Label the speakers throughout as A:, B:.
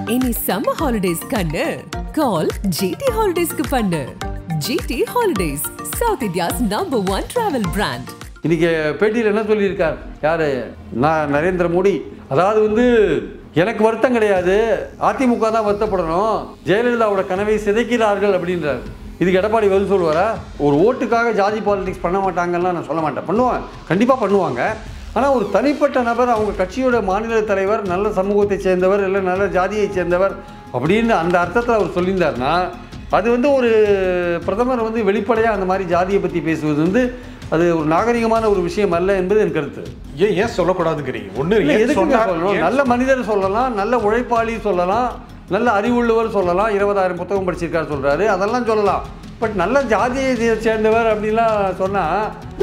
A: இனி summer holidays கண்ணு கால் GT ஹாலிடேஸ்க்கு பண்ணு GT holidays south India's number one travel brand
B: இன்னைக்கு பேட்டியில் என்ன சொல்லியிருக்கார் யார் நான் நரேந்திர மோடி அதாவது வந்து எனக்கு வருத்தம் கிடையாது அதிமுக தான் வருத்தப்படணும் ஜெயலலிதாவோட கனவை சிதைக்கிறார்கள் அப்படின்றார் இதுக்கு எடப்பாடி பதில் சொல்லுவாரா ஒரு ஓட்டுக்காக ஜாதி பாலிடிக்ஸ் பண்ண மாட்டாங்கலாம் நான் சொல்ல மாட்டேன் பண்ணுவாங்க கண்டிப்பாக பண்ணுவாங்க ஆனால் ஒரு தனிப்பட்ட நபர் அவங்க கட்சியோட மாநில தலைவர் நல்ல சமூகத்தை சேர்ந்தவர் இல்லை நல்ல ஜாதியை சேர்ந்தவர் அப்படின்னு அந்த அர்த்தத்தில் அவர் சொல்லியிருந்தாருன்னா அது வந்து ஒரு பிரதமர் வந்து வெளிப்படையாக அந்த மாதிரி ஜாதியை பற்றி பேசுவது வந்து அது ஒரு நாகரிகமான ஒரு விஷயம் அல்ல என்பது என் கருத்து
C: ஏன் ஏன் சொல்லக்கூடாதுங்கிறீங்க ஒண்ணு
B: இல்லை
C: ஏன்
B: எதுக்குங்க
C: சொன்னா-
B: சொல்லணும்
C: ஏன்
B: நல்ல மனிதர் சொல்லலாம் நல்ல உழைப்பாளி சொல்லலாம் நல்ல அறிவுள்ளவர் சொல்லலாம் இருபதாயிரம் புத்தகம் படிச்சிருக்காரு சொல்றாரு அதெல்லாம் சொல்லலாம் பட் நல்ல ஜாதியை சே- சேர்ந்தவர் அப்படின்லாம் சொன்னால்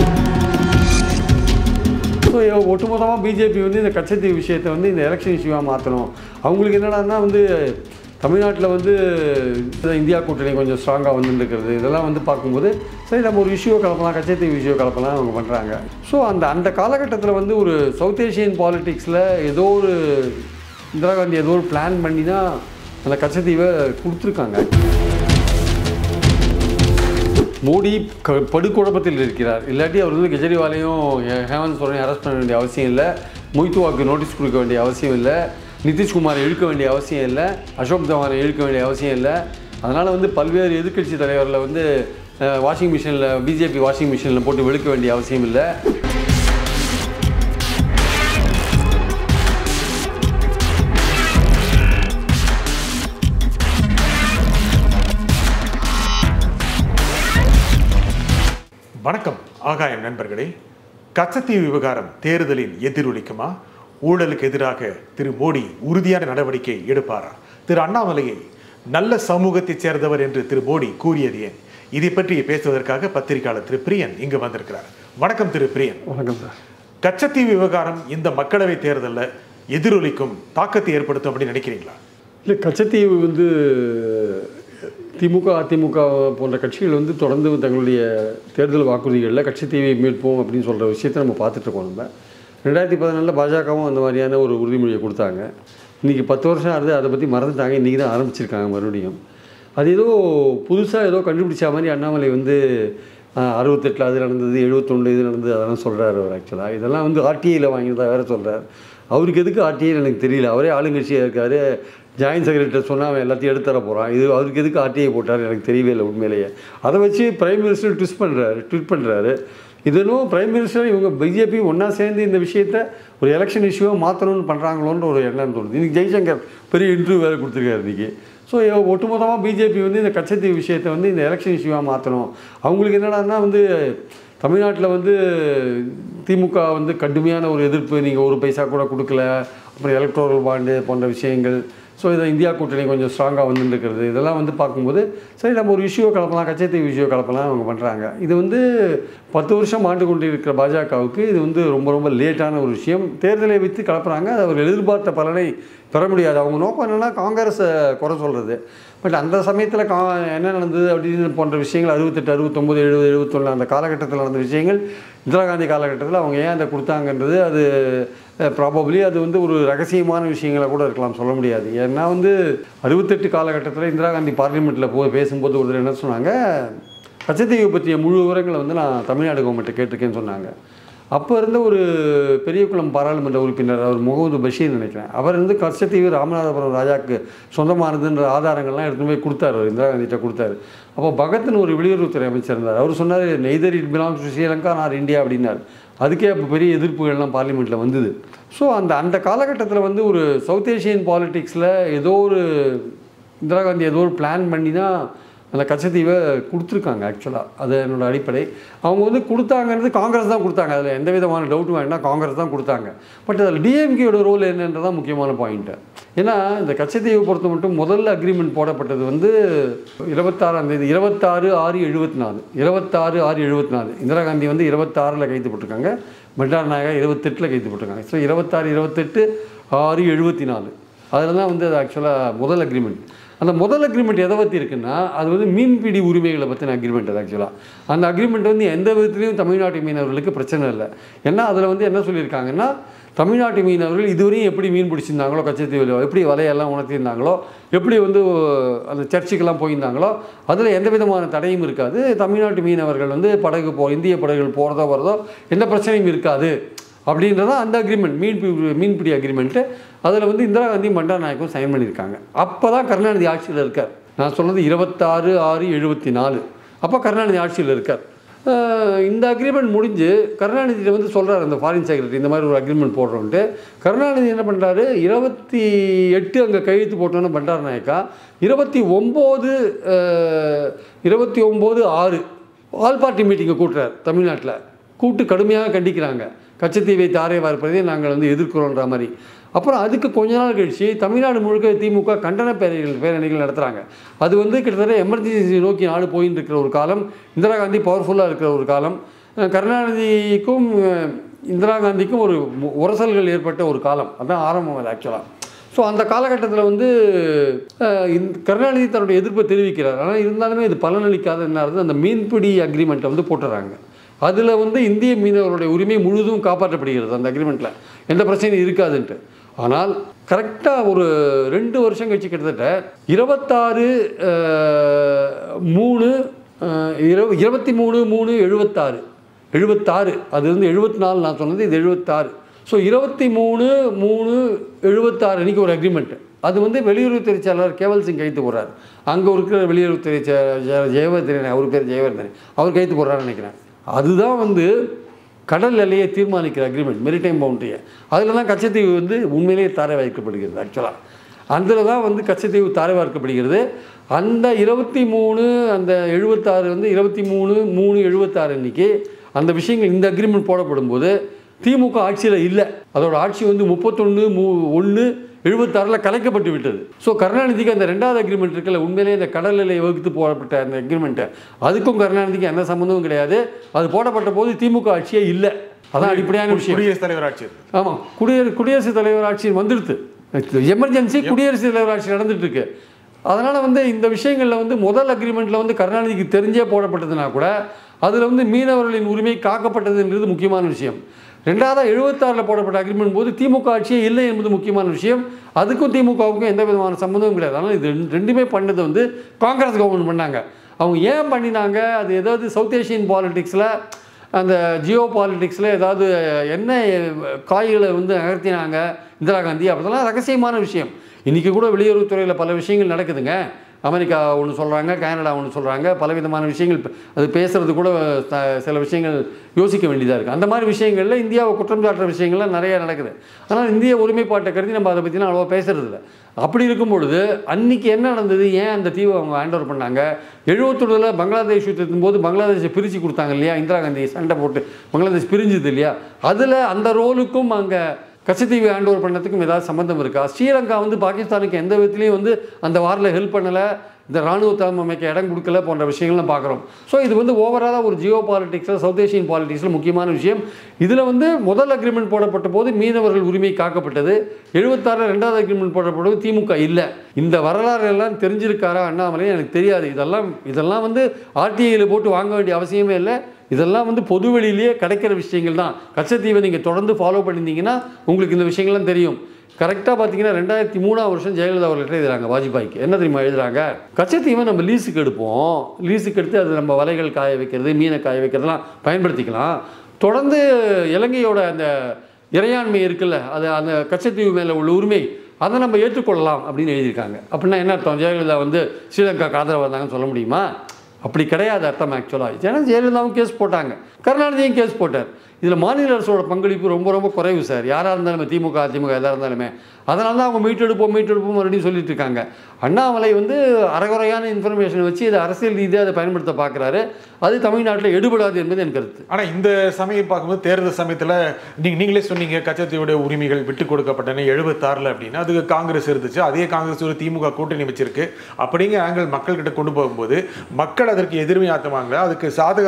B: ஸோ ஒட்டுமொத்தமாக பிஜேபி வந்து இந்த கச்சத்தீவு விஷயத்தை வந்து இந்த எலெக்ஷன் இஷ்யூவாக மாற்றணும் அவங்களுக்கு என்னடான்னா வந்து தமிழ்நாட்டில் வந்து இந்தியா கூட்டணி கொஞ்சம் ஸ்ட்ராங்காக வந்துருக்கிறது இதெல்லாம் வந்து பார்க்கும்போது சரி நம்ம ஒரு இஷ்யூவை கலப்பலாம் கச்சத்தீவு இஷ்யூவை கலப்பலாம் அவங்க பண்ணுறாங்க ஸோ அந்த அந்த காலகட்டத்தில் வந்து ஒரு சவுத் ஏஷியன் பாலிட்டிக்ஸில் ஏதோ ஒரு இந்திரா காந்தி ஏதோ ஒரு பிளான் பண்ணி தான் அந்த கச்சத்தீவை கொடுத்துருக்காங்க மோடி க படுகுழப்பத்தில் இருக்கிறார் இல்லாட்டி அவர் வந்து கெஜ்ரிவாலையும் ஹே- ஹேமந்த் சோரனையும் அரெஸ்ட் பண்ண வேண்டிய அவசியம் இல்லை மொய்த்துவாக்கு நோட்டீஸ் கொடுக்க வேண்டிய அவசியம் இல்லை நிதிஷ்குமாரை இழுக்க வேண்டிய அவசியம் இல்லை அசோக் தவானை இழுக்க வேண்டிய அவசியம் இல்லை அதனால் வந்து பல்வேறு எதிர்க்கட்சி தலைவரில் வந்து அஹ், வாஷிங் மிஷினில் பிஜேபி வாஷிங் மிஷினில் போட்டு வெளுக்க வேண்டிய அவசியம் இல்லை
C: வணக்கம் ஆகாயம் நண்பர்களே கச்சத்தீவு விவகாரம் தேர்தலில் எதிரொலிக்குமா ஊழலுக்கு எதிராக திரு மோடி உறுதியான நடவடிக்கை எடுப்பாரா திரு அண்ணாமலையை நல்ல சமூகத்தைச் சேர்ந்தவர் என்று திரு மோடி கூறியது ஏன் இதை பற்றி பேசுவதற்காக பத்திரிகையாளர் திரு பிரியன் இங்கு வந்திருக்கிறார் வணக்கம் திரு பிரியன்
B: வணக்கம் சார்
C: கச்சத்தீவு விவகாரம் இந்த மக்களவை தேர்தலில் எதிரொலிக்கும் தாக்கத்தை ஏற்படுத்தும் அப்படின்னு நினைக்கிறீங்களா
B: இல்லை கச்சத்தீவு வந்து திமுக அதிமுக போன்ற கட்சிகள் வந்து தொடர்ந்து தங்களுடைய தேர்தல் வாக்குறுதிகளில் கட்சித்தீவை மீட்போம் அப்படின்னு சொல்கிற விஷயத்தை நம்ம பார்த்துட்ருக்கோம் நம்ம ரெண்டாயிரத்தி பதினாலில் பாஜகவும் அந்த மாதிரியான ஒரு உறுதிமொழியை கொடுத்தாங்க இன்றைக்கி பத்து வருஷம் ஆகுது அதை பற்றி மறந்துட்டாங்க இன்றைக்கி தான் ஆரம்பிச்சிருக்காங்க மறுபடியும் அது ஏதோ புதுசாக ஏதோ கண்டுபிடிச்ச மாதிரி அண்ணாமலை வந்து அறுபத்தெட்டில் அது நடந்தது எழுபத்தொன்று இது நடந்தது அதெல்லாம் சொல்கிறாரு அவர் ஆக்சுவலாக இதெல்லாம் வந்து ஆர்டிஐயில் வாங்கினதா வேறு சொல்கிறார் அவருக்கு எதுக்கு ஆர்டிஐ எனக்கு தெரியல அவரே ஆளுங்கட்சியாக இருக்கார் ஜாயின்ட் செக்ரட்டரி சொன்னால் அவன் எல்லாத்தையும் எடுத்து தர போகிறான் இது அவருக்கு எதுக்கு ஆர்டிஐ போட்டார் எனக்கு தெரியவே இல்லை உண்மையிலேயே அதை வச்சு பிரைம் மினிஸ்டர் ட்விஸ்ட் பண்ணுறாரு ட்வீட் பண்ணுறாரு இதனும் பிரைம் மினிஸ்டர் இவங்க பிஜேபி ஒன்றா சேர்ந்து இந்த விஷயத்தை ஒரு எலெக்ஷன் இஷ்யூவாக மாற்றணும்னு பண்ணுறாங்களோன்ற ஒரு எண்ணம் தோணுது இன்னைக்கு ஜெய்சங்கர் பெரிய இன்டர்வியூ வேறு கொடுத்துருக்காரு இன்றைக்கி ஸோ ஒட்டுமொத்தமாக பிஜேபி வந்து இந்த கச்சத்தீவு விஷயத்தை வந்து இந்த எலெக்ஷன் இஷ்யூவாக மாற்றணும் அவங்களுக்கு என்னடான்னா வந்து தமிழ்நாட்டில் வந்து திமுக வந்து கடுமையான ஒரு எதிர்ப்பு நீங்கள் ஒரு பைசா கூட கொடுக்கல அப்புறம் எலக்ட்ரோரல் பாண்டு போன்ற விஷயங்கள் ஸோ இதை இந்தியா கூட்டணி கொஞ்சம் ஸ்ட்ராங்காக வந்துருக்கிறது இதெல்லாம் வந்து பார்க்கும்போது சரி நம்ம ஒரு இஷ்யூவை கலப்பலாம் கச்சத்தீவு இஷ்யூவை கலப்பலாம் அவங்க பண்ணுறாங்க இது வந்து பத்து வருஷம் ஆண்டு கொண்டு இருக்கிற பாஜகவுக்கு இது வந்து ரொம்ப ரொம்ப லேட்டான ஒரு விஷயம் தேர்தலை வைத்து கலப்புறாங்க அது அவர்கள் எதிர்பார்த்த பலனை பெற முடியாது அவங்க நோக்கம் என்னென்னா காங்கிரஸை குறை சொல்கிறது பட் அந்த சமயத்தில் கா என்ன நடந்தது அப்படின்னு போன்ற விஷயங்கள் அறுபத்தெட்டு அறுபத்தொம்போது எழுபது எழுபத்தொன்று அந்த காலகட்டத்தில் நடந்த விஷயங்கள் இந்திரா காந்தி காலகட்டத்தில் அவங்க ஏன் அதை கொடுத்தாங்கன்றது அது ப்ராபப்ளி அது வந்து ஒரு ரகசியமான விஷயங்களை கூட இருக்கலாம் சொல்ல முடியாது ஏன்னா வந்து அறுபத்தெட்டு காலகட்டத்தில் இந்திரா காந்தி பார்லிமெண்ட்டில் போய் பேசும்போது ஒருத்தர் என்ன சொன்னாங்க கச்சத்தீவு பற்றிய முழு விவரங்களை வந்து நான் தமிழ்நாடு கவர்மெண்ட்டை கேட்டிருக்கேன்னு சொன்னாங்க அப்போ இருந்த ஒரு பெரியகுளம் பாராளுமன்ற உறுப்பினர் அவர் முகமது பஷீர் நினைக்கிறேன் அவர் வந்து கச்சத்தீவு ராமநாதபுரம் ராஜாக்கு சொந்தமானதுன்ற ஆதாரங்கள்லாம் எடுத்துன்னு போய் கொடுத்தாரு அவர் இந்திரா காந்திகிட்ட கொடுத்தாரு அப்போ பகத்னு ஒரு வெளியுறவுத்துறை அமைச்சர் இருந்தார் அவர் சொன்னார் neither it belongs to Sri Lanka nor India அப்படின்னார் அதுக்கே அப்போ பெரிய எதிர்ப்புகள்லாம் பார்லிமெண்ட்டில் வந்தது ஸோ அந்த அந்த காலகட்டத்தில் வந்து ஒரு சவுத் ஏஷியன் பாலிட்டிக்ஸில் ஏதோ ஒரு இந்திரா காந்தி ஏதோ ஒரு பிளான் பண்ணி தான் அந்த கச்சத்தீவை கொடுத்துருக்காங்க ஆக்சுவலாக அது என்னோட அடிப்படை அவங்க வந்து கொடுத்தாங்கிறது காங்கிரஸ் தான் கொடுத்தாங்க அதில் எந்த விதமான டவுட்டும் வேண்டாம் காங்கிரஸ் தான் கொடுத்தாங்க பட் அதில் டிஎம்கேயோட ரோல் என்னன்றதான் முக்கியமான பாயிண்ட்டு ஏன்னா இந்த கச்சத்தீவை பொறுத்த மட்டும் முதல்ல அக்ரிமெண்ட் போடப்பட்டது வந்து இருபத்தாறாம் தேதி இருபத்தாறு ஆறு எழுபத்தி நாலு இருபத்தாறு ஆறு எழுபத்தி நாலு இந்திரா காந்தி வந்து இருபத்தாறில் கைது போட்டிருக்காங்க பண்டார் நாயகா இருபத்தெட்டில் கைது போட்டிருக்காங்க ஸோ இருபத்தாறு இருபத்தெட்டு ஆறு எழுபத்தி நாலு அதில் தான் வந்து அது ஆக்சுவலாக முதல் அக்ரிமெண்ட் அந்த முதல் அக்ரிமெண்ட் எதை பற்றி இருக்குன்னா அது வந்து மீன்பிடி உரிமைகளை பற்றின அக்ரிமெண்ட் அது ஆக்சுவலாக அந்த அக்ரிமெண்ட் வந்து எந்த விதத்துலையும் தமிழ்நாட்டு மீனவர்களுக்கு பிரச்சனை இல்லை ஏன்னா அதில் வந்து என்ன சொல்லியிருக்காங்கன்னா தமிழ்நாட்டு மீனவர்கள் இதுவரையும் எப்படி மீன் பிடிச்சிருந்தாங்களோ கச்சத்தீவில் எப்படி வலையெல்லாம் உணர்த்தியிருந்தாங்களோ எப்படி வந்து அந்த சர்ச்சுக்கெல்லாம் போயிருந்தாங்களோ அதில் எந்த விதமான தடையும் இருக்காது தமிழ்நாட்டு மீனவர்கள் வந்து படகு போ இந்திய படகுகள் போகிறதோ வரதோ எந்த பிரச்சனையும் இருக்காது அப்படின்றத அந்த அக்ரிமெண்ட் மீன் பி- மீன்பிடி அக்ரிமெண்ட்டு அதில் வந்து இந்திரா காந்தி பண்டாரநாயக்கும் சைன் பண்ணியிருக்காங்க அப்போ தான் கருணாநிதி ஆட்சியில் இருக்கார் நான் சொன்னது இருபத்தாறு ஆறு எழுபத்தி நாலு அப்போ கருணாநிதி ஆட்சியில் இருக்கார் அஹ் இந்த அக்ரிமெண்ட் முடிஞ்சு கருணாநிதியில் வந்து சொல்கிறார் அந்த ஃபாரின் செக்ரட்டரி இந்த மாதிரி ஒரு அக்ரிமெண்ட் போடுறோன்ட்டு கருணாநிதி என்ன பண்ணுறாரு இருபத்தி எட்டு அங்கே கையெழுத்து போட்டோன்னு பண்டார நாயக்கா இருபத்தி ஒம்பது இருபத்தி ஒம்பது ஆறு ஆல் பார்ட்டி மீட்டிங்கை கூட்டுறார் தமிழ்நாட்டில் கூட்டு கடுமையாக கண்டிக்கிறாங்க கச்சத்தீவை தாரை வார்ப்பதை நாங்கள் வந்து எதிர்க்கிறோன்ற மாதிரி அப்புறம் அதுக்கு கொஞ்ச நாள் கழிச்சு தமிழ்நாடு முழுக்க திமுக கண்டன பேரணிகள் பேரணிகள் நடத்துகிறாங்க அது வந்து கிட்டத்தட்ட எமர்ஜென்சி நோக்கி நாடு போயின்னு இருக்கிற ஒரு காலம் இந்திரா காந்தி பவர்ஃபுல்லாக இருக்கிற ஒரு காலம் அஹ் கருணாநிதிக்கும் அஹ், இந்திரா காந்திக்கும் ஒரு மு- உரசல்கள் ஏற்பட்ட ஒரு காலம் அதான் ஆரம்பம் அது ஆக்சுவலாக ஸோ அந்த காலகட்டத்தில் வந்து அஹ், இந்த கருணாநிதி தன்னுடைய எதிர்ப்பை தெரிவிக்கிறார் ஆனால் இருந்தாலுமே இது பலனளிக்காத என்ன ஆகுது அந்த மீன்பிடி அக்ரிமெண்ட்டை வந்து போட்டுறாங்க அதில் வந்து இந்திய மீனவர்களுடைய உரிமை முழுதும் காப்பாற்றப்படுகிறது அந்த அக்ரிமெண்ட்டில் எந்த பிரச்சனையும் இருக்காதுன்ட்டு ஆனால் கரெக்டாக ஒரு ரெண்டு வருஷம் கழிச்சு கிட்டத்தட்ட இருபத்தாறு அஹ், மூணு அஹ், இரு- இருபத்தி மூணு மூணு எழுபத்தாறு எழுபத்தாறு அது வந்து எழுபத்தி நாலு நான் சொன்னது இது எழுபத்தாறு ஸோ இருபத்தி மூணு மூணு எழுபத்தாறு அன்றைக்கி ஒரு அக்ரிமெண்ட் அது வந்து வெளியுறவுத்துறை செயலாளர் கேவல் சிங் கைத்து போடுறார் அங்கே இருக்கிற வெளியுறவுத்துறை செ- ஜெ- ஜெயவர்தனன் அவர் பேர் ஜெயவர்தனன் அவர் கைத்து போடுறாருன்னு நினைக்கிறேன் அதுதான் வந்து கடல் எல்லையை தீர்மானிக்கிற அக்ரிமெண்ட் மெரிடைம் பவுண்டரியை அதில் தான் கச்சத்தீவு வந்து உண்மையிலேயே தாரை வைக்கப்படுகிறது ஆக்சுவலாக அதில் தான் வந்து கச்சத்தீவு தாரை வார்க்கப்படுகிறது அந்த இருபத்தி மூணு அந்த எழுபத்தாறு வந்து இருபத்தி மூணு மூணு எழுபத்தாறு அன்னைக்கு அந்த விஷயங்கள் இந்த அக்ரிமெண்ட் போடப்படும் போது திமுக ஆட்சியில் இல்லை அதோட ஆட்சி வந்து முப்பத்தொன்று மூ ஒன்று எழுபத்தாறில் கலைக்கப்பட்டு விட்டது ஸோ கருணாநிதிக்கு அந்த ரெண்டாவது அக்ரிமெண்ட் இருக்குல்ல உண்மையிலேயே இந்த கடல் எல்லை வகுத்து போடப்பட்ட அந்த அக்ரிமெண்ட்டை அதுக்கும் கருணாநிதிக்கும் எந்த சம்மந்தமும் கிடையாது அது போடப்பட்ட போது திமுக ஆட்சியே இல்லை அதான் அடிப்படையான விஷயம்
C: குடியரசுத் தலைவர் ஆட்சி இருக்கு.
B: ஆமாம் குடியரசு குடியரசுத் தலைவர் ஆட்சி வந்துடுது எமர்ஜென்சி குடியரசுத் தலைவர் ஆட்சி நடந்துட்டு இருக்கு அதனால் வந்து இந்த விஷயங்களில் வந்து முதல் அக்ரிமெண்ட்டில் வந்து கருணாநிதிக்கு தெரிஞ்சே போடப்பட்டதுனா கூட அதில் வந்து மீனவர்களின் உரிமை காக்கப்பட்டதுன்றது முக்கியமான விஷயம் ரெண்டாவது எழுபத்தாறில் போடப்பட்ட அக்ரிமெண்ட் போது திமுக ஆட்சியே இல்லை என்பது முக்கியமான விஷயம் அதுக்கும் திமுகவுக்கும் எந்த விதமான சம்மந்தமும் கிடையாது ஆனால் இது ரெண்டு- ரெண்டுமே பண்ணது வந்து காங்கிரஸ் கவர்மெண்ட் பண்ணாங்க அவங்க ஏன் பண்ணினாங்க அது ஏதாவது சவுத் ஏஷியன் பாலிடிக்ஸில் அந்த ஜியோ பாலிட்டிக்ஸில் ஏதாவது என்ன காய்களை வந்து நகர்த்தினாங்க இந்திரா காந்தி அப்படிலாம் ரகசியமான விஷயம் இன்றைக்கி கூட வெளியுறவுத்துறையில் பல விஷயங்கள் நடக்குதுங்க அமெரிக்கா ஒன்று சொல்கிறாங்க கனடா ஒன்று சொல்கிறாங்க பலவிதமான விஷயங்கள் ப- அது பேசுறது கூட த- சில விஷயங்கள் யோசிக்க வேண்டியதாக இருக்குது அந்த மாதிரி விஷயங்களில் இந்தியாவை குற்றம் சாட்டுற விஷயங்கள்லாம் நிறைய நடக்குது ஆனால் இந்திய ஒருமைப்பாட்டை கருதி நம்ம அதை பற்றிலாம் அவ்வளோவா பேசுறது இல்ல அப்படி இருக்கும் பொழுது அன்னைக்கு என்ன நடந்தது ஏன் அந்த தீவை அவங்க ஹேண்ட் ஓவர் பண்ணாங்க எழுபத்தொன்னில் பங்களாதேஷ் யுத்தத்தின் போது பங்களாதேஷை பிரித்து கொடுத்தாங்க இல்லையா இந்திரா காந்தி சண்டை போட்டு பங்களாதேஷ் பிரிஞ்சுது இல்லையா அதில் அந்த ரோலுக்கும் அங்கே கச்சத்தீவு ஹேண்ட் ஓவர் பண்ணதுக்கும் ஏதாவது சம்மந்தம் இருக்கா ஸ்ரீலங்கா வந்து பாகிஸ்தானுக்கு எந்த விதத்துலையும் வந்து அந்த வாரில் ஹெல்ப் பண்ணலை இந்த ராணுவ தளம் அமைக்க இடம் கொடுக்கல போன்ற விஷயங்கள்லாம் பார்க்குறோம் ஸோ இது வந்து ஓவராலாக ஒரு ஜியோ பாலிட்டிக்ஸில் சவுத் ஏஷியன் பாலிட்டிக்ஸில் முக்கியமான விஷயம் இதில் வந்து முதல் அக்ரிமெண்ட் போடப்பட்ட போது மீனவர்கள் உரிமை காக்கப்பட்டது எழுபத்தாறில் ரெண்டாவது அக்ரிமெண்ட் போடப்பட்டது திமுக இல்லை இந்த வரலாறு எல்லாம் தெரிஞ்சிருக்காரா அண்ணாமலை எனக்கு தெரியாது இதெல்லாம் இதெல்லாம் வந்து ஆர்டிஐயில் போட்டு வாங்க வேண்டிய அவசியமே இல்லை இதெல்லாம் வந்து பொது வெளியிலேயே கிடைக்கிற விஷயங்கள் தான் கச்சத்தீவை நீங்கள் தொடர்ந்து ஃபாலோ பண்ணியிருந்தீங்கன்னா உங்களுக்கு இந்த விஷயங்கள்லாம் தெரியும் கரெக்டாக பார்த்தீங்கன்னா ரெண்டாயிரத்தி மூணாம் வருஷம் ஜெயலலிதா ஒரு லெட்டர் எழுதுறாங்க வாஜ்பாய்க்கு என்ன தெரியுமா எழுதுறாங்க கச்சத்தீவை நம்ம லீஸுக்கு எடுப்போம் லீஸுக்கு எடுத்து அது நம்ம வலைகள் காய வைக்கிறது மீனை காய வைக்கிறதுலாம் பயன்படுத்திக்கலாம் தொடர்ந்து இலங்கையோட அந்த இறையாண்மை இருக்குல்ல அது அந்த கச்சத்தீவு மேலே உள்ள உரிமை அதை நம்ம ஏற்றுக்கொள்ளலாம் அப்படின்னு எழுதியிருக்காங்க அப்படின்னா என்ன அர்த்தம் ஜெயலலிதா வந்து ஸ்ரீலங்காக்கு ஆதரவு வந்தாங்கன்னு சொல்ல முடியுமா அப்படி கிடையாது அர்த்தம் ஆக்சுவலாக ஏன்னா ஜெயலலிதாவும் கேஸ் போட்டாங்க கருணாநிதியும் கேஸ் போட்டார் இதில் மாநில அரசோட பங்களிப்பு ரொம்ப ரொம்ப குறைவு சார் யாராக இருந்தாலுமே திமுக அதிமுக எதாக இருந்தாலுமே அதனால தான் அவங்க மீட்டெடுப்போம் மீட்டெடுப்போம் மறுபடியும் சொல்லிட்டு இருக்காங்க அண்ணாமலை வந்து அரைகுறையான இன்ஃபர்மேஷனை வச்சு இதை அரசியல் ரீதியாக அதை பயன்படுத்த பார்க்குறாரு அது தமிழ்நாட்டில் எடுபடாது என்பது என் கருத்து
C: ஆனா இந்த சமயம் பார்க்கும்போது தேர்தல் சமயத்துல நீங்க நீங்களே சொன்னீங்க கச்சத்தீவுடைய உரிமைகள் விட்டு கொடுக்கப்பட்டன எழுபத்தாறுல அப்படின்னா அதுக்கு காங்கிரஸ் இருந்துச்சு அதே காங்கிரஸ் ஒரு திமுக கூட்டணி வச்சிருக்கு அப்படிங்கிற ஆங்கிள் மக்கள் கிட்ட கொண்டு போகும்போது மக்கள் மக்கள் அதற்கு எதிர்மையாத்துவாங்களா அதுக்கு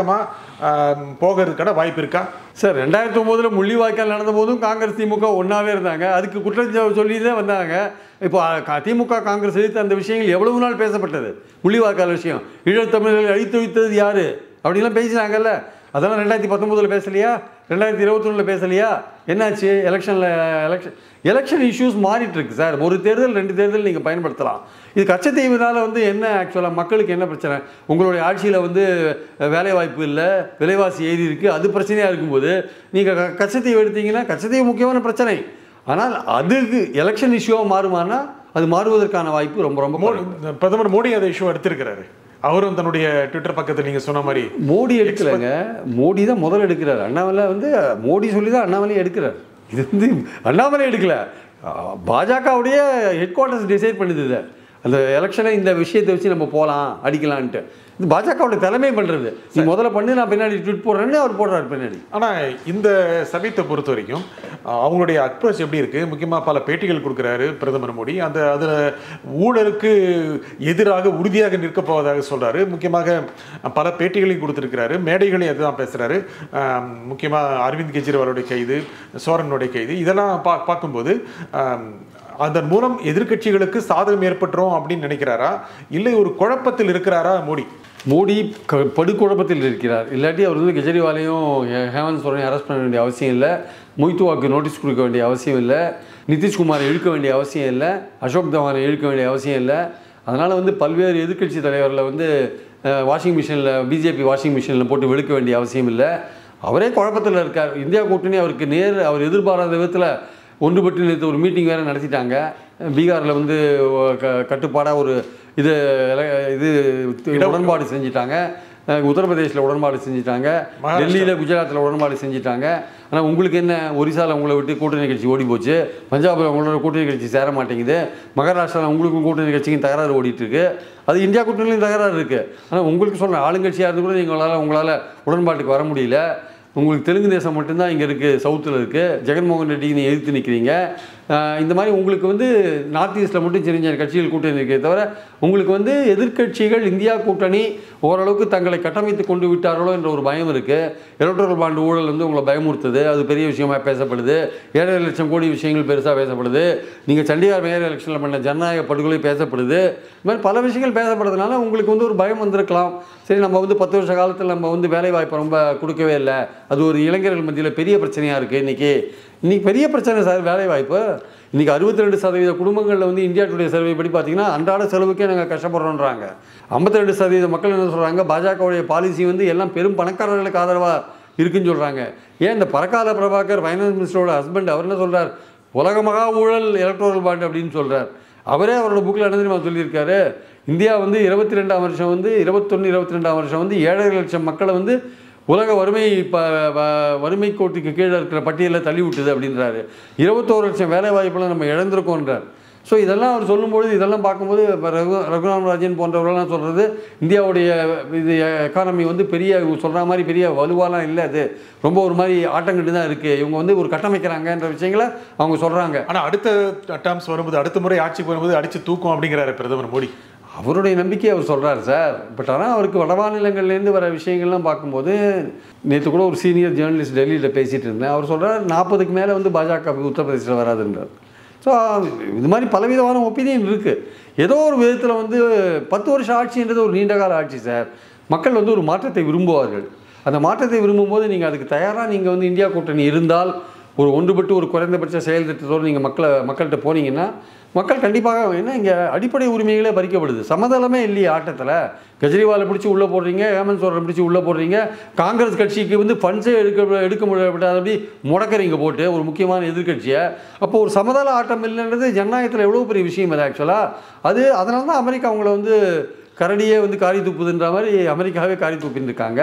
C: சாதகமாக போகிறதுக்கான வாய்ப்பு இருக்கா
B: சார் ரெண்டாயிரத்தி ஒம்போதில் முள்ளிவாய்க்கால் நடந்த போதும் காங்கிரஸ் திமுக ஒன்றாவே இருந்தாங்க அதுக்கு குற்றம் சொல்லி தான் வந்தாங்க இப்போ க- திமுக காங்கிரஸ் எதிர்த்து அந்த விஷயங்கள் எவ்வளவு நாள் பேசப்பட்டது முள்ளிவாய்க்கால் விஷயம் ஈழத்தமிழர்கள் அழித்து வைத்தது யாரு அப்படிலாம் பேசினாங்கல்ல அதெல்லாம் ரெண்டாயிரத்தி பத்தொம்போதில் பேசலையா ரெண்டாயிரத்தி இருபத்தொன்னில் பேசலையா என்னாச்சு எலெக்ஷனில் எலெக்ஷன் எலெக்ஷன் இஷ்யூஸ் மாறிட்டு இருக்கு சார் ஒரு தேர்தல் ரெண்டு தேர்தல் நீங்கள் பயன்படுத்தலாம் இது கச்சத்தீவுனால வந்து என்ன ஆக்சுவலாக மக்களுக்கு என்ன பிரச்சனை உங்களுடைய ஆட்சியில் வந்து அஹ், வேலைவாய்ப்பு இல்லை விலைவாசி ஏறி இருக்கு அது பிரச்சனையாக இருக்கும்போது நீங்கள் க கச்சத்தீவு எடுத்தீங்கன்னா கச்சத்தீவு முக்கியமான பிரச்சனை ஆனால் அதுக்கு எலெக்ஷன் இஷ்யூவாக மாறுமானா அது மாறுவதற்கான வாய்ப்பு ரொம்ப ரொம்ப
C: மோ-
B: குறைவு.
C: பிரதமர் மோடி அதை இஷ்யூ எடுத்திருக்கிறாரு அவரும் தன்னுடைய ட்விட்டர் பக்கத்தில் நீங்க சொன்ன மாதிரி
B: மோடி எடுக்கலைங்க மோடி தான் முதல்ல எடுக்கிறார் அண்ணாமலை வந்து மோடி சொல்லி தான் அண்ணாமலை எடுக்கிறார் இது வந்து அண்ணாமலை எடுக்கல அஹ், பாஜகவுடைய ஹெட் குவார்ட்டர்ஸ் டிசைட் பண்ணுது இதை அந்த எலெக்ஷனை இந்த விஷயத்தை வச்சு நம்ம போகலாம் அடிக்கலான்ட்டு இது பாஜகவோட தலைமை பண்ணுறது நீ முதல்ல பண்ணு நான் பின்னாடி ட்விட் போடுறேன்னு அவர் போடுறாரு பின்னாடி
C: ஆனா இந்த சமயத்தை பொறுத்த வரைக்கும் அஹ், அவங்களுடைய அப்ரோச் எப்படி இருக்கு முக்கியமா பல பேட்டிகள் கொடுக்குறாரு பிரதமர் மோடி அந்த அதுல ஊழலுக்கு எதிராக உறுதியாக நிற்க போவதாக சொல்றாரு முக்கியமாக பல பேட்டிகளையும் கொடுத்திருக்கிறாரு மேடைகளையும் அதுதான் பேசுறாரு அஹ், முக்கியமா அரவிந்த் கெஜ்ரிவாலுடைய கைது சோரனுடைய கைது இதெல்லாம் பா பார்க்கும்போது அஹ், அதன் மூலம் எதிர்க்கட்சிகளுக்கு சாதகம் ஏற்பட்டுரும் அப்படின்னு நினைக்கிறாரா இல்லை ஒரு குழப்பத்தில் இருக்கிறாரா மோடி
B: மோடி க படுகுழப்பத்தில் இருக்கிறார் இல்லாட்டி அவர் வந்து கெஜ்ரிவாலையும் ஹே- ஹேமந்த் சோரனையும் அரெஸ்ட் பண்ண வேண்டிய அவசியம் இல்லை மொய்த்துவாக்கு நோட்டீஸ் கொடுக்க வேண்டிய அவசியம் இல்லை நிதிஷ்குமாரை இழுக்க வேண்டிய அவசியம் இல்லை அசோக் தவானை இழுக்க வேண்டிய அவசியம் இல்லை அதனால் வந்து பல்வேறு எதிர்க்கட்சி தலைவரில் வந்து அஹ், வாஷிங் மிஷினில் பிஜேபி வாஷிங் மிஷினில் போட்டு வெளுக்க வேண்டிய அவசியம் இல்லை அவரே குழப்பத்தில் இருக்கார் இந்தியா கூட்டணி அவருக்கு நேர் அவர் எதிர்பாராத விதத்தில் ஒன்றுபட்டு நேற்று ஒரு மீட்டிங் வேறு நடத்திட்டாங்க பீகாரில் வந்து க கட்டுப்பாடாக ஒரு இது எல- இது உடன்பாடு செஞ்சிட்டாங்க அஹ் உத்தரப்பிரதேசில் உடன்பாடு செஞ்சிட்டாங்க
C: மகாராஷ்டிரா.
B: டெல்லியில் குஜராத்தில் உடன்பாடு செஞ்சிட்டாங்க ஆனால் உங்களுக்கு என்ன ஒரிசால உங்களை விட்டு கூட்டணி கட்சி ஓடி போச்சு பஞ்சாபில் உங்களோட கூட்டணி கட்சி சேர மாட்டேங்குது மகாராஷ்டிராவில் உங்களுக்கும் கூட்டணி கட்சிக்கும் தகராறு ஓடிட்டு இருக்கு அது இந்தியா கூட்டணியிலும் தகராறு இருக்குது ஆனால் உங்களுக்கு சொல்கிறேன் ஆளுங்கட்சியாக இருந்து கூட நீங்களால் உங்களால் உடன்பாட்டுக்கு வர முடியல உங்களுக்கு தெலுங்கு தேசம் மட்டும்தான் இங்கே இருக்குது சவுத்தில் இருக்குது ஜெகன்மோகன் ரெட்டி நீ எதிர்த்து நிற்கிறீங்க ஆஹ் இந்த மாதிரி உங்களுக்கு வந்து நார்த் ஈஸ்ட்டில் மட்டும் சின்ன சின்ன கட்சிகள் கூட்டணி இருக்கே தவிர உங்களுக்கு வந்து எதிர்க்கட்சிகள் இந்தியா கூட்டணி ஓரளவுக்கு தங்களை கட்டமைத்து கொண்டு விட்டார்களோ என்ற ஒரு பயம் இருக்குது எலக்ட்ரல் பாண்டு ஊழல் வந்து உங்களை பயமுறுத்துது அது பெரிய விஷயமா பேசப்படுது ஏழரை லட்சம் கோடி விஷயங்கள் பெருசாக பேசப்படுது நீங்கள் சண்டிகார் மேயர் எலெக்ஷனில் பண்ண ஜனநாயக படுகொலை பேசப்படுது இது மாதிரி பல விஷயங்கள் பேசப்படுறதுனால உங்களுக்கு வந்து ஒரு பயம் வந்திருக்கலாம் சரி நம்ம வந்து பத்து வருஷ காலத்தில் நம்ம வந்து வேலை வாய்ப்பை ரொம்ப கொடுக்கவே இல்லை அது ஒரு இளைஞர்கள் மத்தியில் பெரிய பிரச்சனையாக இருக்குது இன்றைக்கி இன்றைக்கி பெரிய பிரச்சனை சார் வேலை வாய்ப்பு இன்றைக்கி அறுபத்தி ரெண்டு சதவீத குடும்பங்களில் வந்து இந்தியா டுடே சர்வே படி பார்த்தீங்கன்னா அன்றாட செலவுக்கே நாங்கள் கஷ்டப்படுறோன்றாங்க ஐம்பத்தி ரெண்டு சதவீத மக்கள் என்ன சொல்கிறாங்க பாஜகவுடைய பாலிசி வந்து எல்லாம் பெரும் பணக்காரர்களுக்கு ஆதரவாக இருக்குன்னு சொல்கிறாங்க ஏன் இந்த பரக்கால பிரபாகர் ஃபைனான்ஸ் மினிஸ்டரோட ஹஸ்பண்ட் அவர் என்ன சொல்கிறார் உலக மகா ஊழல் எலக்ட்ரோரல் பாண்ட் அப்படின்னு சொல்கிறார் அவரே அவரோட புக்கில் என்ன தெரியுமா சொல்லியிருக்காரு இந்தியா வந்து இருபத்தி ரெண்டாம் வருஷம் வந்து இருபத்தொன்று இருபத்தி ரெண்டாம் வருஷம் வந்து ஏழரை லட்சம் மக்களை வந்து உலக வறுமை ப வ- வறுமை கோட்டுக்கு கீழே இருக்கிற பட்டியலில் தள்ளி விட்டுது அப்படின்றாரு இருபத்தோரு லட்சம் வேலை வாய்ப்புலாம் நம்ம இழந்திருக்கோன்றார் ஸோ இதெல்லாம் அவர் சொல்லும்பொழுது இதெல்லாம் பார்க்கும்போது இப்ப ரகு ரகுராம் ராஜன் போன்றவர்கள்லாம் சொல்கிறது இந்தியாவுடைய இது எக்கானமி வந்து பெரிய சொல்கிற மாதிரி பெரிய வலுவாலாம் இல்லை அது ரொம்ப ஒரு மாதிரி ஆட்டங்கட்டு தான் இருக்குது இவங்க வந்து ஒரு கட்டமைக்கிறாங்கன்ற விஷயங்களை அவங்க சொல்கிறாங்க
C: ஆனா அடுத்த டேர்ம்ஸ் வரும்போது அடுத்த முறை ஆட்சிக்கு வரும்போது அடிச்சு தூக்கும் அப்படிங்கிறாரு பிரதமர் மோடி
B: அவருடைய நம்பிக்கையை அவர் சொல்கிறார் சார் பட் ஆனால் அவருக்கு வடமாநிலங்கள்லேருந்து வர விஷயங்கள்லாம் பார்க்கும்போது நேற்று கூட ஒரு சீனியர் ஜேர்னலிஸ்ட் டெல்லியில் பேசிகிட்டு இருந்தேன் அவர் சொல்கிறார் நாற்பதுக்கு மேலே வந்து பாஜக உத்தரப்பிரதேசில் வராதுன்றார் ஸோ இது மாதிரி பலவிதமான ஒப்பீனியன் இருக்குது ஏதோ ஒரு விதத்தில் வந்து பத்து வருஷம் ஆட்சின்றது ஒரு நீண்ட கால ஆட்சி சார் மக்கள் வந்து ஒரு மாற்றத்தை விரும்புவார்கள் அந்த மாற்றத்தை விரும்பும்போது நீங்கள் அதுக்கு தயாராக நீங்கள் வந்து இந்தியா கூட்டணி இருந்தால் ஒரு ஒன்றுபட்டு ஒரு குறைந்தபட்ச செயல் திட்டத்தோடு நீங்கள் மக்களை மக்கள்கிட்ட போனீங்கன்னா மக்கள் கண்டிப்பாக ஏன்னா இங்கே அடிப்படை உரிமைகளே பறிக்கப்படுது சமதளமே இல்லையே ஆட்டத்தில் கெஜ்ரிவாலை பிடிச்சி உள்ளே போடுறீங்க ஹேமந்த் சோரனை பிடிச்சி உள்ளே போடுறீங்க காங்கிரஸ் கட்சிக்கு வந்து ஃபண்ட்ஸே எடுக்க எடுக்க முடியாதபடி முடக்கறீங்க போட்டு ஒரு முக்கியமான எதிர்க்கட்சியை அப்போ ஒரு சமதள ஆட்டம் இல்லைன்றது ஜனநாயகத்தில் எவ்வளோ பெரிய விஷயம் அது ஆக்சுவலாக அது அதனால தான் அமெரிக்கா அவங்கள வந்து கரடியே வந்து காரி துப்புதுன்ற மாதிரி அமெரிக்காவே காரி துப்பின்னு இருக்காங்க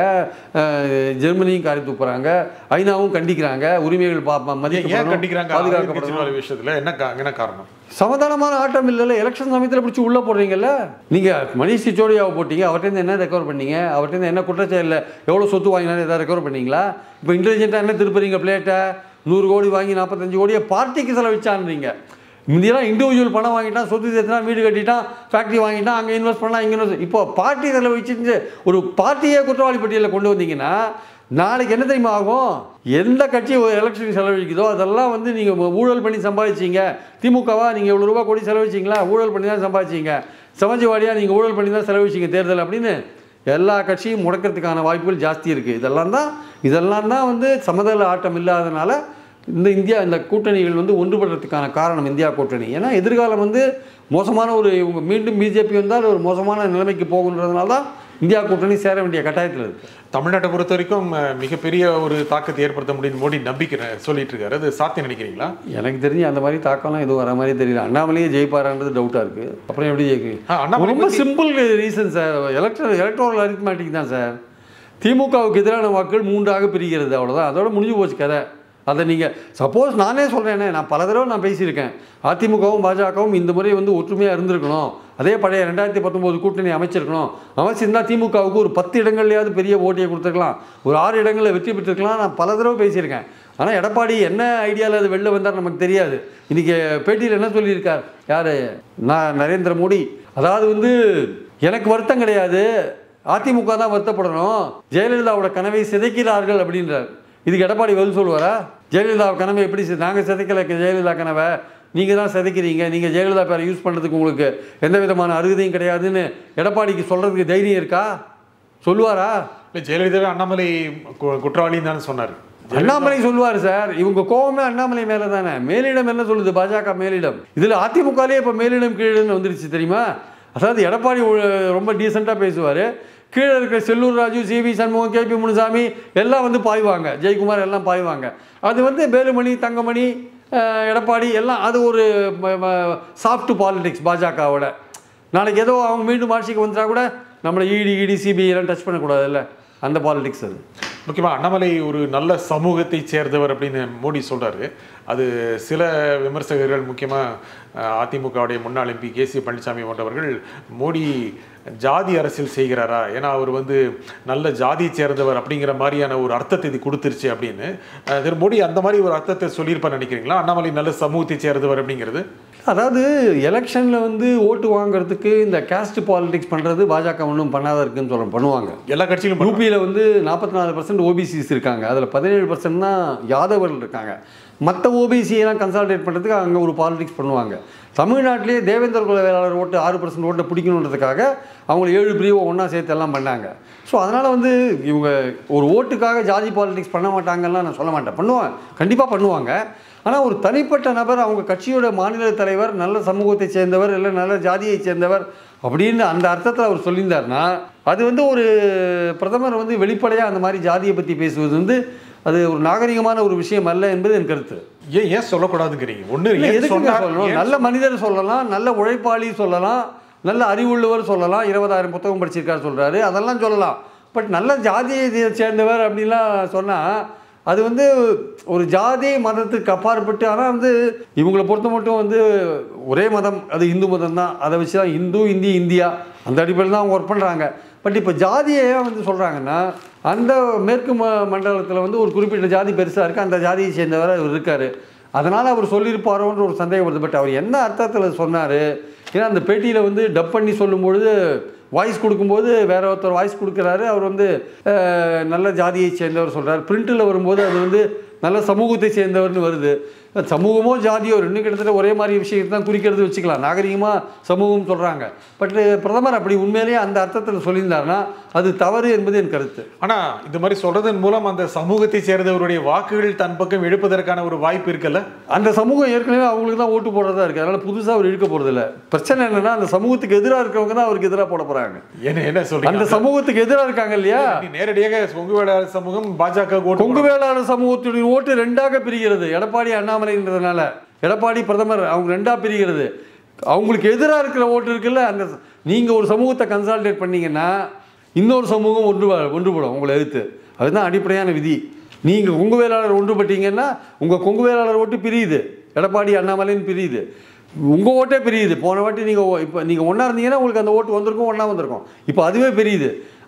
B: அஹ் ஜெர்மனியும் காரி துப்புறாங்க ஐநாவும் கண்டிக்கிறாங்க உரிமைகள் பா பா-
C: ஏன்
B: மதிக்கப்படணும்,
C: கண்டிக்கிறாங்க அரவிந்த்
B: பாதுகாக்கப்படணும்
C: கெஜ்ரிவால் விஷயத்துல என்ன கா- என்ன காரணம்
B: சமாதானமான ஆட்டம் இல்லைல்ல எலெக்ஷன் சமயத்தில் பிடிச்சி உள்ளே போடுறீங்கல்ல நீங்கள் மணிஷ் சிச்சோடியாவை போட்டீங்க அவர்கிட்ட என்ன ரெக்கவர் பண்ணீங்க அவர்கிட்ட என்ன குற்றச்செயலில் எவ்வளோ சொத்து வாங்கினாலும் எதாவது ரெக்கவர் பண்ணீங்களா இப்போ இன்டெலிஜென்ட்டாக என்ன திருப்புறீங்க பிளேட்டை நூறு கோடி வாங்கி நாற்பத்தஞ்சு கோடியை பார்ட்டிக்கு செலவிச்சான்றீங்க முந்தியெல்லாம் இண்டிவிஜுவல் பணம் வாங்கிட்டான் சொத்து சேர்த்துனா வீடு கட்டிட்டான் ஃபேக்ட்ரி வாங்கிட்டான் அங்கே இன்வெஸ்ட் பண்ணலாம் இங்கே இன்வெஸ்ட் இப்போ பார்ட்டி இதில் வச்சுட்டு ஒரு பார்ட்டியே குற்றவாளி பட்டியலில் கொண்டு வந்தீங்கன்னா நாளைக்கு என்ன தெரியுமா ஆகும் எந்த கட்சி ஒரு எலெக்ஷனுக்கு செலவழிக்குதோ அதெல்லாம் வந்து நீங்கள் ஊழல் பண்ணி சம்பாதிச்சீங்க திமுகவா நீங்கள் இவ்வளோ ரூபா கோடி செலவழிச்சிங்களா ஊழல் பண்ணி தான் சம்பாதிச்சீங்க சமாஜ்வாடியாக நீங்கள் ஊழல் பண்ணி தான் செலவழிச்சிங்க தேர்தல் அப்படின்னு எல்லா கட்சியும் முடக்கிறதுக்கான வாய்ப்புகள் ஜாஸ்தி இருக்குது இதெல்லாம் தான் இதெல்லாம் தான் வந்து சமதள ஆட்டம் இல்லாதனால இந்த இந்தியா இந்த கூட்டணிகள் வந்து ஒன்றுபடுறதுக்கான காரணம் இந்தியா கூட்டணி ஏன்னா எதிர்காலம் வந்து மோசமான ஒரு இவங்க மீண்டும் பிஜேபி வந்தால் ஒரு மோசமான நிலைமைக்கு போகுன்றதுனால தான் இந்தியா கூட்டணி சேர வேண்டிய கட்டாயத்தில் இருக்குது
C: தமிழ்நாட்டை பொறுத்த வரைக்கும் அஹ், மிகப்பெரிய ஒரு தாக்கத்தை ஏற்படுத்த முடியும் மோடி நம்பிக்கை சொல்லிட்டு இருக்காரு அது சாத்தியம் நினைக்கிறீங்களா
B: எனக்கு தெரிஞ்சு அந்த மாதிரி தாக்கம்லாம் எதுவும் வர மாதிரி தெரியல அண்ணாமலையே ஜெயிப்பாரான்றது டவுட்டாக இருக்குது அப்புறம் எப்படி
C: ஆ,
B: ஜெயிக்கு
C: அண்ணாமலை
B: ரொம்ப
C: பத்தி-
B: simple reason sir electoral electoral arithmetic தான் சார் திமுகவுக்கு எதிரான வாக்குகள் மூன்றாக பிரிகிறது அவ்வளோதான் அதோட முடிஞ்சு போச்சு கதை அதை நீங்கள் சப்போஸ் நானே சொல்கிறேனே நான் பல தடவை நான் பேசியிருக்கேன் அதிமுகவும் பாஜகவும் இந்த முறை வந்து ஒற்றுமையாக இருந்திருக்கணும் அதே பழைய ரெண்டாயிரத்தி பத்தொம்போது கூட்டணி அமைச்சிருக்கணும் அமைச்சிருந்தா திமுகவுக்கு ஒரு பத்து இடங்கள்லையாவது பெரிய ஓட்டியை கொடுத்துருக்கலாம் ஒரு ஆறு இடங்களில் வெற்றி பெற்றிருக்கலாம் நான் பல தடவை பேசியிருக்கேன் ஆனால் எடப்பாடி என்ன ஐடியாவில் அது வெளில வந்தார் நமக்கு தெரியாது இன்றைக்கி பேட்டியில் என்ன சொல்லியிருக்கார் யார் நான் நரேந்திர மோடி அதாவது வந்து எனக்கு வருத்தம் கிடையாது அதிமுக தான் வருத்தப்படணும் ஜெயலலிதாவோட கனவை சிதைக்கிறார்கள் அப்படின்றார் இதுக்கு எடப்பாடி பதில் சொல்லுவாரா ஜெயலலிதா கனவை எப்படி சி- நாங்க சிதைக்கல ஜெயலலிதா கனவை நீங்கள் தான் சிதைக்கிறீங்க நீங்கள் ஜெயலலிதா பேரை யூஸ் பண்ணுறதுக்கு உங்களுக்கு எந்த விதமான அருகதையும் கிடையாதுன்னு எடப்பாடிக்கு சொல்கிறதுக்கு தைரியம் இருக்கா சொல்லுவாரா
C: இல்லை ஜெயலலிதாவே அண்ணாமலை கு- குற்றவாளின்னு தானே சொன்னார்
B: அண்ணாமலை சொல்லுவார் சார் இவங்க கோவமே அண்ணாமலை மேலே தானே மேலிடம் என்ன சொல்லுது பாஜக மேலிடம் இதில் அதிமுகலே இப்போ மேலிடம் கீழிடம்னு வந்துருச்சு தெரியுமா அதாவது எடப்பாடி ஒ- ரொம்ப டீசெண்டாக பேசுவார் கீழே இருக்கிற செல்லூர் ராஜு சிவி சண்முகம் கேபி முனுசாமி எல்லாம் வந்து பாய்வாங்க ஜெயக்குமார் எல்லாம் பாய்வாங்க அது வந்து வேலுமணி தங்கமணி அஹ், எடப்பாடி எல்லாம் அது ஒரு சாஃப்ட் பாலிடிக்ஸ் பாஜகவோட நாளைக்கு ஏதோ அவங்க மீண்டும் ஆட்சிக்கு வந்துட்டா கூட நம்மளை இடி இடி சிபிஐ எல்லாம் டச் பண்ணக்கூடாதுல்ல அந்த பாலிடிக்ஸ் அது
C: முக்கியமாக அண்ணாமலை ஒரு நல்ல சமூகத்தை சேர்ந்தவர் அப்படின்னு மோடி சொல்றாரு அது சில விமர்சகர்கள் முக்கியமாக அதிமுகவுடைய முன்னாள் எம்பி கே சி பழனிசாமி போன்றவர்கள் மோடி ஜாதி அரசியல் செய்கிறாரா ஏன்னா அவர் வந்து நல்ல ஜாதியை சேர்ந்தவர் அப்படிங்கிற மாதிரியான ஒரு அர்த்தத்தை இது கொடுத்துருச்சு அப்படின்னு அஹ், திரு மோடி அந்த மாதிரி ஒரு அர்த்தத்தை சொல்லியிருப்பார் நினைக்கிறீங்களா அண்ணாமலை நல்ல சமூகத்தை சேர்ந்தவர் அப்படிங்கிறது
B: அதாவது எலெக்ஷனில் வந்து ஓட்டு வாங்குறதுக்கு இந்த கேஸ்ட் பாலிடிக்ஸ் பண்ணுறது பாஜக ஒன்றும் பண்ணாத இருக்குன்னு சொல்ல பண்ணுவாங்க
C: எல்லா கட்சியிலும் பண்ணுவாங்க.
B: யூபியில் வந்து நாற்பத்தி நாலு பர்சன்ட் ஓபிசிஸ் இருக்காங்க அதில் பதினேழு பர்சன்ட் தான் யாதவர்கள் இருக்காங்க மற்ற ஓபிசியெல்லாம் கன்சால்டேட் பண்ணுறதுக்கு அங்கே ஒரு பாலிடிக்ஸ் பண்ணுவாங்க தமிழ்நாட்டிலேயே தேவேந்திர குல வேளாளர் ஓட்டு ஆறு பர்சன்ட் ஓட்டை பிடிக்கணுன்றதுக்காக அவங்கள ஏழு பிரிவை ஒன்றா சேர்த்து எல்லாம் பண்ணாங்க ஸோ அதனால் வந்து இவங்க ஒரு ஓட்டுக்காக ஜாதி பாலிடிக்ஸ் பண்ண மாட்டாங்கலாம் நான் சொல்ல மாட்டேன் பண்ணுவாங்க கண்டிப்பாக பண்ணுவாங்க ஆனால் ஒரு தனிப்பட்ட நபர் அவங்க கட்சியோட மாநில தலைவர் நல்ல சமூகத்தை சேர்ந்தவர் இல்லை நல்ல ஜாதியை சேர்ந்தவர் அப்படின்னு அந்த அர்த்தத்தில் அவர் சொல்லியிருந்தாருன்னா அது வந்து ஒரு பிரதமர் வந்து வெளிப்படையாக அந்த மாதிரி ஜாதியை பற்றி பேசுவது வந்து அது ஒரு நாகரிகமான ஒரு விஷயம் அல்ல என்பது என் கருத்து
C: ஏன் ஏன் சொல்லக்கூடாதுங்கிறீங்க ஒன்று
B: இல்லை
C: ஏன்
B: எதுக்குங்க
C: சொன்னார்?
B: சொல்லணும்
C: ஏன்
B: நல்ல மனிதர் சொல்லலாம் நல்ல உழைப்பாளி சொல்லலாம் நல்ல அறிவுள்ளவர் சொல்லலாம் இருபதாயிரம் புத்தகம் படிச்சிருக்காரு சொல்கிறாரு அதெல்லாம் சொல்லலாம் பட் நல்ல ஜாதியை சேர்ந்தவர் அப்படின்லாம் சொன்னால் அது வந்து ஒரு ஜாதி மதத்துக்கு அப்பாற்பட்டு ஆனால் வந்து இவங்களை பொறுத்த மட்டும் வந்து ஒரே மதம் அது இந்து மதம் தான் அதை வச்சு தான் இந்து இந்தி இந்தியா அந்த அடிப்படையில் தான் அவங்க ஒர்க் பண்ணுறாங்க பட் இப்போ ஜாதியை ஏன் வந்து சொல்கிறாங்கன்னா அந்த மேற்கு ம மண்டலத்தில் வந்து ஒரு குறிப்பிட்ட ஜாதி பெருசாக இருக்குது அந்த ஜாதியை சேர்ந்தவர் அவர் இருக்கார் அதனால் அவர் சொல்லியிருப்பாரோன்ற ஒரு சந்தேகம் வருது பட் அவர் என்ன அர்த்தத்தில் சொன்னார் ஏன்னா அந்த பேட்டியில் வந்து டப் பண்ணி சொல்லும்பொழுது வாய்ஸ் கொடுக்கும்போது வேற ஒருத்தர் வாய்ஸ் கொடுக்குறாரு அவர் வந்து அஹ், நல்ல ஜாதியை சேர்ந்தவர் சொல்கிறார் பிரிண்ட்டில் வரும்போது அது வந்து நல்ல சமூகத்தை சேர்ந்தவர்னு வருது சமூகமோ ஜாதியோ ரெண்டும் கிட்டத்தட்ட ஒரே மாதிரி விஷயத்தை தான் குறிக்கிறது வச்சுக்கலாம் நாகரிகமாக சமூகம் சொல்கிறாங்க பட் பிரதமர் அப்படி உண்மையிலேயே அந்த அர்த்தத்தில் சொல்லியிருந்தாருன்னா அது தவறு என்பது என் கருத்து
C: ஆனா இந்த மாதிரி சொல்றதன் மூலம் அந்த சமூகத்தை சேர்ந்தவருடைய வாக்குகள் தன் பக்கம் எடுப்பதற்கான ஒரு வாய்ப்பு இருக்குல்ல
B: அந்த சமூகம் ஏற்கனவே அவங்களுக்கு தான் ஓட்டு போடுறதா இருக்குது அதனால் புதுசாக அவர் இழுக்க போகிறதில்ல பிரச்சனை என்னன்னா அந்த சமூகத்துக்கு எதிராக இருக்கவங்க தான் அவருக்கு எதிராக போட போகிறாங்க
C: என்ன என்ன
B: அந்த
C: சொல்றீங்க
B: சமூகத்துக்கு எதிராக இருக்காங்க இல்லையா
C: நீ நேரடியாக கொங்கு வேளாளர் சமூகம் பாஜக ஓட்டு
B: கொங்கு வேளாளர் சமூகத்துடைய ஓட்டு ரெண்டாக பிரிகிறது எடப்பாடி அண்ணாமலைன்றதுனால எடப்பாடி பிரதமர் அவங்க ரெண்டா பிரிகிறது அவங்களுக்கு எதிராக இருக்கிற ஓட்டு இருக்குல்ல அந்த நீங்கள் ஒரு சமூகத்தை கன்சால்டேட் பண்ணீங்கன்னா இன்னொரு சமூகம் ஒன்று ஒன்றுபடும் உங்களை எதிர்த்து அதுதான் அடிப்படையான விதி நீங்கள் கொங்கு வேளாளர் ஒன்றுபட்டீங்கன்னா உங்கள் கொங்கு வேளாளர் ஓட்டு பிரியுது எடப்பாடி அண்ணாமலைன்னு பிரியுது உங்கள் ஓட்டே பிரியுது போன வாட்டி நீங்கள் இப்போ நீங்கள் ஒன்றா இருந்தீங்கன்னா உங்களுக்கு அந்த ஓட்டு வந்திருக்கும் ஒன்றா வந்திருக்கும் இப்போ அதுவே பிரியுது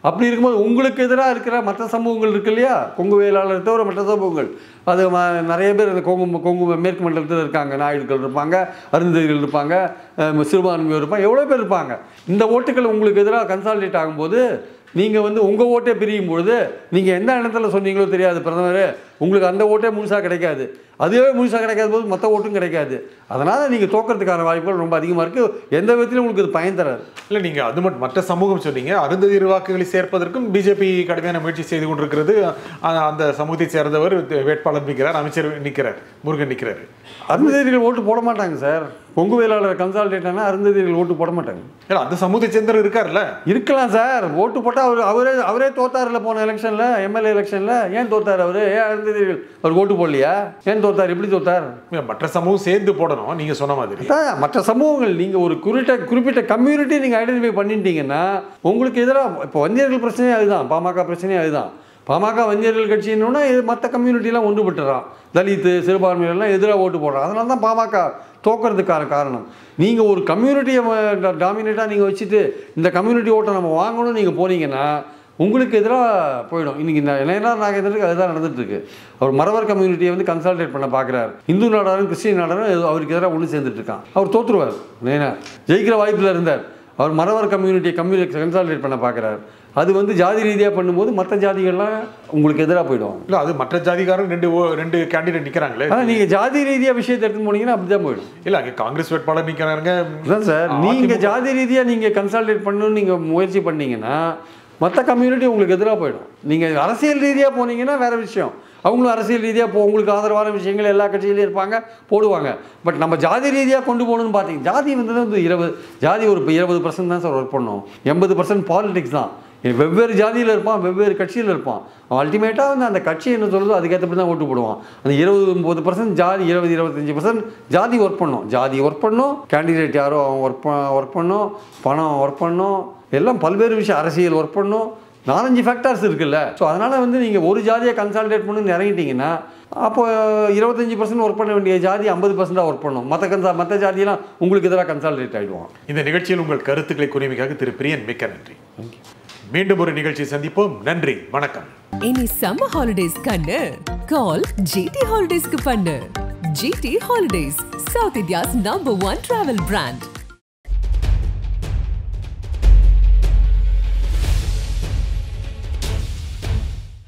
B: அப்படி இருக்கும்போது உங்களுக்கு எதிராக இருக்கிற மற்ற சமூகங்கள் இருக்கு இல்லையா கொங்கு வேளாளர் தவிர மற்ற சமூகங்கள் அது ம- நிறைய பேர் இந்த கொங்கு கொங்கு மேற்கு மண்டலத்தில் இருக்காங்க நாயுடுக்கள் இருப்பாங்க அருந்ததிகள் இருப்பாங்க அஹ் சிறுபான்மையோர் இருப்பாங்க எவ்வளோ பேர் இருப்பாங்க இந்த ஓட்டுகள் உங்களுக்கு எதிராக கன்சாலிடேட் ஆகும்போது நீங்கள் வந்து உங்கள் ஓட்டே பிரியும் பொழுது நீங்கள் எந்த இடத்துல சொன்னீங்களோ தெரியாது பிரதமர் உங்களுக்கு அந்த ஓட்டே முழுசாக கிடைக்காது அதுவே முழுசாக கிடைக்காத போது மற்ற ஓட்டும் கிடைக்காது அதனால் நீங்கள் தோக்கிறதுக்கான வாய்ப்புகள் ரொம்ப அதிகமாக இருக்குது எந்த விதத்திலும் உங்களுக்கு இது பயன் தராது
C: இல்ல நீங்க அது மட்டும் மற்ற சமூகம் சொன்னீங்க அருந்ததியர் வாக்குகளை சேர்ப்பதற்கும் பிஜேபி கடுமையான முயற்சி செய்து கொண்டிருக்கிறது அ- அந்த சமூகத்தை சேர்ந்தவர் வேட்பாளர் நிற்கிறார் அமைச்சர் நிற்கிறார் முருகன் நிற்கிறார்
B: அருந்ததிகள் ஓட்டு போட மாட்டாங்க சார் கொங்கு வேளாளர் கன்சாலிடேட் ஆனால் அருந்ததிகள் ஓட்டு போட மாட்டாங்க
C: ஏன்னா அந்த சமூகத்தை சேர்ந்தவர் இருக்கார்ல
B: இருக்கலாம் சார் ஓட்டு போட்டால் அவர் அவரே அவரே தோத்தாருல போன எலெக்ஷனில் எம்எல்ஏ எலெக்ஷனில் ஏன் தோத்தார் அவர் ஏன் அருந்ததிகள் அவர் ஓட்டு போடலையா ஏன் தோத்தார் எப்படி தோத்தார்
C: இல்ல, மற்ற சமூகம் சேர்ந்து போடணும் நீங்க சொன்ன மாதிரி
B: அதான் மற்ற சமூகங்கள் நீங்கள் ஒரு குறிப்பிட்ட குறிப்பிட்ட கம்யூனிட்டி நீங்கள் ஐடென்டிஃபை பண்ணிட்டீங்கன்னா உங்களுக்கு எதிராக இப்போ வந்தியர்கள் பிரச்சனையே அதுதான் பாமக பிரச்சனையே அதுதான் பாமக வந்தியர்கள் கட்சின்னொன்னா இது மற்ற கம்யூனிட்டிலாம் ஒன்றுபட்டுறான் தலித்து சிறுபான்மையினர்லாம் எதிராக ஓட்டு போடுறான் அதனால தான் பாமக தோக்கிறதுக்கான காரணம் நீங்கள் ஒரு கம்யூனிட்டியை டாமினேட்டாக நீங்கள் வச்சுட்டு இந்த கம்யூனிட்டி ஓட்டை நம்ம வாங்கணும்னு நீங்கள் போனீங்கன்னா உங்களுக்கு எதிராக போயிடும் இன்னைக்கு இந்த இளைஞர் நாகேந்திரனுக்கு அதுதான் நடந்துட்டு இருக்கு அவர் மறவர் கம்யூனிட்டியை வந்து கன்சால்டேட் பண்ண பார்க்குறாரு இந்து நாடாரும் கிறிஸ்டின் நாடாரும் ஏதோ அவருக்கு எதிராக ஒன்று சேர்ந்துட்டு இருக்கான் அவர் தோற்றுருவார் நேனார் ஜெயிக்கிற வாய்ப்பில் இருந்தார் அவர் மறவர் கம்யூனிட்டியை கம்யூனி கன்சால்டேட் பண்ண பார்க்குறாரு அது வந்து ஜாதி ரீதியாக பண்ணும்போது மற்ற ஜாதிகள்லாம் உங்களுக்கு எதிராக போயிடும்
C: இல்ல அது மற்ற ஜாதிகாரன் ரெண்டு ஓ- ரெண்டு கேண்டிடேட் நிக்கிறாங்களே
B: ஆனால் நீங்கள் ஜாதி ரீதியாக விஷயத்தை எடுத்துன்னு போனீங்கன்னா அப்படி தான் போயிடும்
C: இல்ல அங்க காங்கிரஸ் வேட்பாளர் நிக்கிறாங்க
B: அதான் சார் நீங்கள் ஜாதி ரீதியாக நீங்கள் கன்சால்டேட் பண்ணணும்னு நீங்கள் முயற்சி பண்ணீங்கன்னா மற்ற கம்யூனிட்டி உங்களுக்கு எதிராக போயிடும் நீங்கள் அரசியல் ரீதியாக போனீங்கன்னா வேற விஷயம் அவங்களும் அரசியல் ரீதியாக போ உங்களுக்கு ஆதரவான விஷயங்கள் எல்லா கட்சியிலையும் இருப்பாங்க போடுவாங்க பட் நம்ம ஜாதி ரீதியாக கொண்டு போகணும்னு பார்த்தீங்க ஜாதி வந்து வந்து இருபது ஜாதி ஒரு இப்போ இருபது பர்சன்ட் தான் சார் ஒர்க் பண்ணும் எண்பது பர்சன்ட் பாலிடிக்ஸ் தான் வெவ்வேறு ஜாதியில் இருப்பான் வெவ்வேறு கட்சியில் இருப்பான் அல்டிமேட்டாக வந்து அந்த கட்சி என்ன சொல்லுதோ அதுக்கேற்றபடி தான் ஓட்டு போடுவான் அந்த இருபது முப்பது பர்சன்ட் ஜாதி இருபது இருபத்தஞ்சி பர்சன்ட் ஜாதி ஒர்க் பண்ணும் ஜாதி ஒர்க் பண்ணும் கேண்டிடேட் யாரோ அவன் ஒர்க் ஒர்க் பண்ணும் பணம் ஒர்க் பண்ணும் எல்லாம் பல்வேறு விஷயம் அரசியல் ஒர்க் பண்ணும் நாலஞ்சு ஃபேக்டர்ஸ் இருக்குல்ல ஸோ அதனால் வந்து நீங்கள் ஒரு ஜாதியை கன்சால்டேட் பண்ணி இறங்கிட்டீங்கன்னா அப்போ இருபத்தஞ்சி பர்சன்ட் ஒர்க் பண்ண வேண்டிய ஜாதி ஐம்பது பர்சன்டாக ஒர்க் பண்ணும் மற்ற கன்சா மற்ற ஜாதியெல்லாம் உங்களுக்கு எதிராக கன்சால்டேட் ஆகிடுவான்
C: இந்த நிகழ்ச்சியில் உங்கள் கருத்துக்களை கூறியமைக்காக திரு பிரியன் மிக்க நன்றி மீண்டும் ஒரு நிகழ்ச்சி சந்திப்போம் நன்றி வணக்கம்
A: இனி சம்மர் ஹாலிடேஸ் கண்ணு கால் ஜிடி ஹாலிடேஸ்க்கு பண்ணு GT holidays south India's number one travel brand